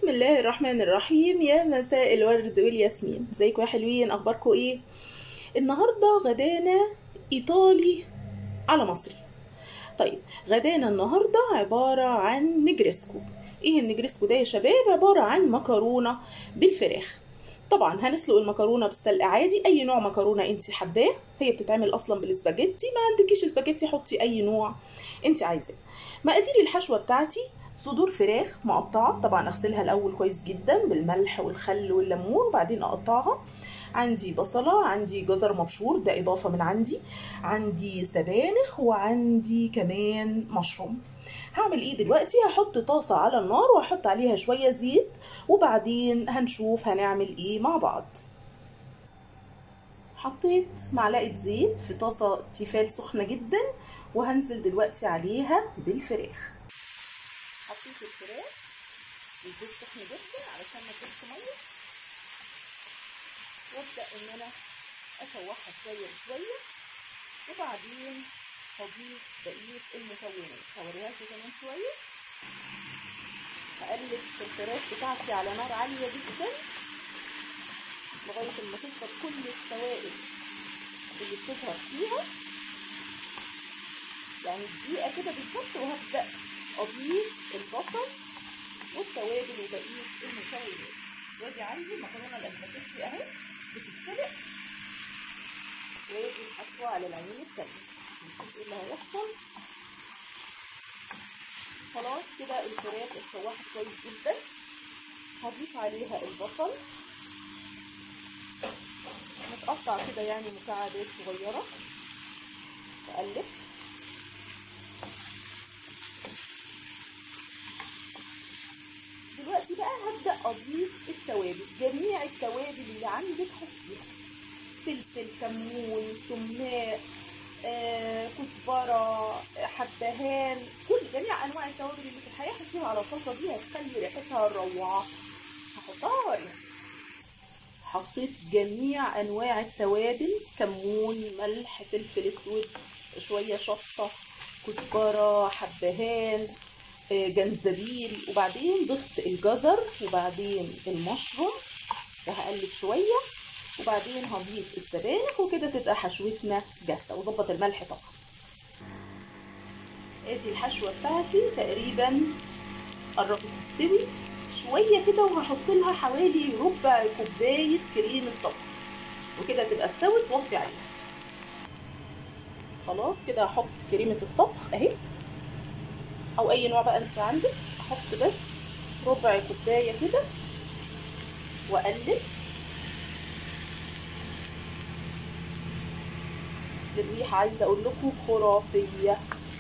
بسم الله الرحمن الرحيم يا مساء الورد والياسمين ازيكم يا حلوين اخباركم ايه النهارده غدانا ايطالي على مصري طيب غدانا النهارده عباره عن نجرسكو ايه النجرسكو ده يا شباب عباره عن مكرونه بالفراخ طبعا هنسلق المكرونه بالسلق عادي اي نوع مكرونه انت حباه هي بتتعمل اصلا بالاسباجيتي ما عندكيش اسباجيتي حطي اي نوع انت عايزاه مقادير الحشوه بتاعتي صدور فراخ مقطعه طبعا اغسلها الاول كويس جدا بالملح والخل والليمون وبعدين اقطعها عندي بصلة عندي جزر مبشور ده إضافة من عندي عندي سبانخ وعندي كمان مشروم هعمل ايه دلوقتي هحط طاسة على النار وهحط عليها شوية زيت وبعدين هنشوف هنعمل ايه مع بعض حطيت معلقة زيت في طاسة تيفال سخنة جدا وهنزل دلوقتي عليها بالفراخ حطيت الفراخ الزيت سخن جدا علشان ما تبقاش ميه وابدا ان انا اشوحها شويه بشويه وبعدين هضيف بقيه المكونات هوريها لكم كمان شويه هقلب في الفراخ بتاعتي على نار عاليه جدا لغايه ما تشرب كل السوائل اللي بتظهر فيها يعني دقيقه كده بالظبط وهبدا اضيف البصل والتوابل وبقيه المكونات واجي عندي المكرونه الاسباجيتي اهي بتتسلق واجي حاطه على العين التانية نشوف ايه اللي هيحصل خلاص كده الفراخ اتشوحت كويس جدا هضيف عليها البصل متقطع كده يعني مكعبات صغيره اقلب دلوقتي بقى هبدا اضيف التوابل جميع التوابل اللي عندك حطيها فلفل كمون سماق آه، كزبره حبهان كل جميع انواع التوابل اللي في الحياه حطيها على الطاسه دي هتخلي ريحتها روعه هحطها واريها حطيت جميع انواع التوابل كمون ملح فلفل اسود شويه شطه كزبره حبهان جنزبيل وبعدين ضفت الجزر وبعدين المشروم وهقلب شويه وبعدين هضيف السبانخ وكده تبقى حشوتنا جاهزه وظبط الملح طبعا ادي الحشوه بتاعتي تقريبا قربت تستوي شويه كده وهحط لها حوالي ربع كوبايه كريمه طبخ وكده تبقى استوت واطفي عليها خلاص كده هحط كريمه الطبخ اهي او اي نوع بقى انت عندك احط بس ربع كوبايه كده واقلب الريحه عايزه اقول لكم خرافيه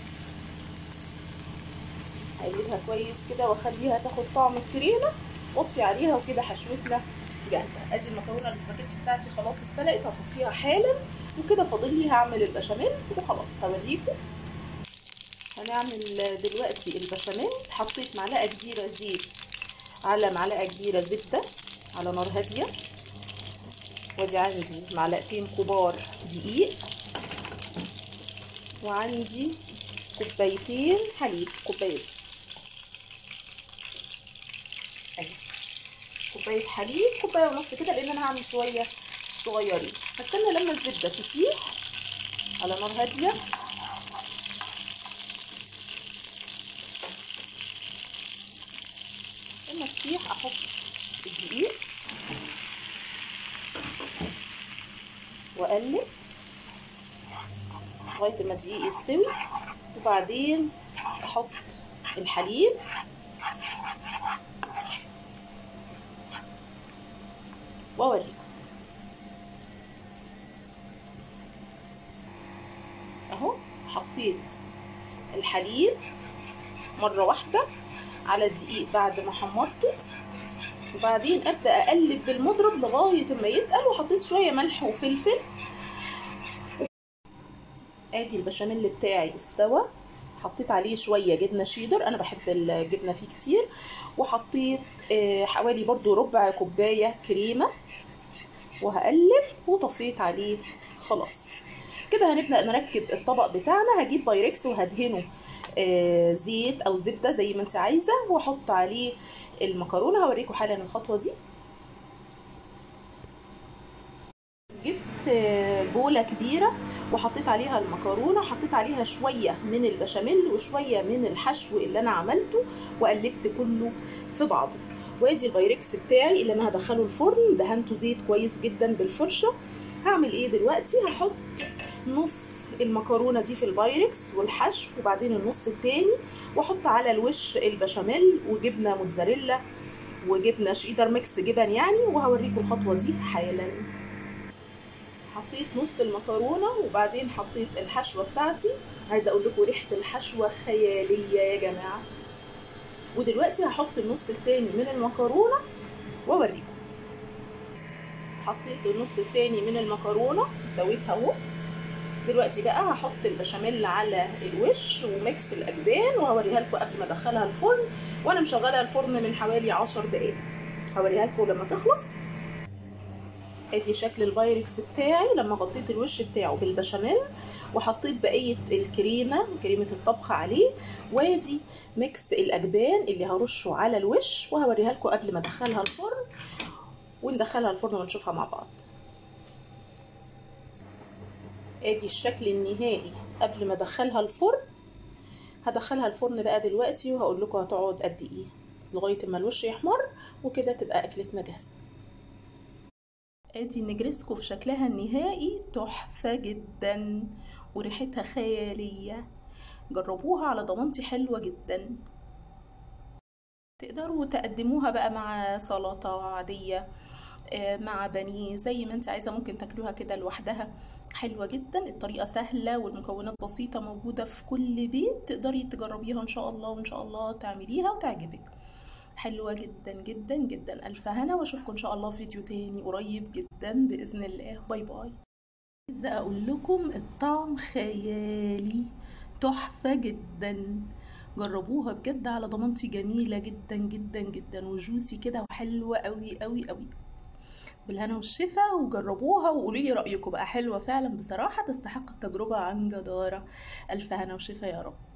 هقلبها كويس كده واخليها تاخد طعم الكريمه واطفي عليها وكده حشوتنا جاهزه ادي المكرونه الاسباجيتي بتاعتي خلاص استلقت هصفيها حالا وكده فاضل لي هعمل البشاميل وخلاص هوريكم هنعمل دلوقتي البشاميل حطيت معلقه كبيره زيت على معلقه كبيره زبده على نار هاديه وادي عندي معلقتين كبار دقيق وعندي كوبايتين حليب كوبايتين اهي كوبايه حليب كوبايه ونص كده لان انا هعمل شويه صغيرين هستنى لما الزبده تسيح على نار هاديه لما تسيح احط الدقيق واقلب لغايه ما الدقيق يستوي وبعدين احط الحليب واوريكم اهو حطيت الحليب مره واحده على الدقيق بعد ما حمرته وبعدين ابدا اقلب بالمضرب لغايه ما يتقل وحطيت شويه ملح وفلفل ادي البشاميل بتاعي استوى حطيت عليه شويه جبنه شيدر انا بحب الجبنه فيه كتير وحطيت حوالي برضو ربع كوبايه كريمه وهقلب وطفيت عليه خلاص كده هنبدا نركب الطبق بتاعنا هجيب بايركس وهدهنه آه، زيت او زبده زي ما انت عايزه واحط عليه المكرونه هوريكم حالا الخطوه دي جبت آه، بولة كبيرة وحطيت عليها المكرونة حطيت عليها شوية من البشاميل وشوية من الحشو اللي أنا عملته وقلبت كله في بعضه وادي البايركس بتاعي اللي أنا هدخله الفرن دهنته زيت كويس جدا بالفرشة هعمل ايه دلوقتي هحط نص المكرونه دي في البايركس والحشو وبعدين النص التاني واحط على الوش البشاميل وجبنه موتزاريلا وجبنه شيدر ميكس جبن يعني وهوريكم الخطوه دي حالا حطيت نص المكرونه وبعدين حطيت الحشوه بتاعتي عايزه اقول لكم ريحه الحشوه خياليه يا جماعه ودلوقتي هحط النص التاني من المكرونه واوريكم حطيت النص التاني من المكرونه سويتها اهو دلوقتي بقى هحط البشاميل على الوش وميكس الاجبان وهوريها لكم قبل ما ادخلها الفرن وانا مشغله الفرن من حوالي 10 دقايق هوريها لكم لما تخلص ادي شكل البايركس بتاعي لما غطيت الوش بتاعه بالبشاميل وحطيت بقيه الكريمه كريمه الطبخ عليه وادي ميكس الاجبان اللي هرشه على الوش وهوريها لكم قبل ما ادخلها الفرن وندخلها الفرن ونشوفها مع بعض ادي الشكل النهائي قبل ما ادخلها الفرن هدخلها الفرن بقى دلوقتي وهقول لكم هتقعد قد ايه لغايه ما الوش يحمر وكده تبقى اكلتنا جاهزه ادي النجرسكو في شكلها النهائي تحفه جدا وريحتها خياليه جربوها على ضمانتي حلوه جدا تقدروا تقدموها بقى مع سلطه عاديه مع بانيه زي ما انت عايزه ممكن تاكلوها كده لوحدها حلوه جدا الطريقه سهله والمكونات بسيطه موجوده في كل بيت تقدري تجربيها ان شاء الله وان شاء الله تعمليها وتعجبك حلوه جدا جدا جدا الف هنا واشوفكم ان شاء الله في فيديو تاني قريب جدا باذن الله باي باي عايزه اقول لكم الطعم خيالي تحفه جدا جربوها بجد على ضمانتي جميله جدا جدا جدا وجوسي كده وحلوه قوي قوي قوي بالهنا والشفا وجربوها وقولوا لي رايكم بقى حلوه فعلا بصراحه تستحق التجربه عن جداره الف هنا وشفا يا رب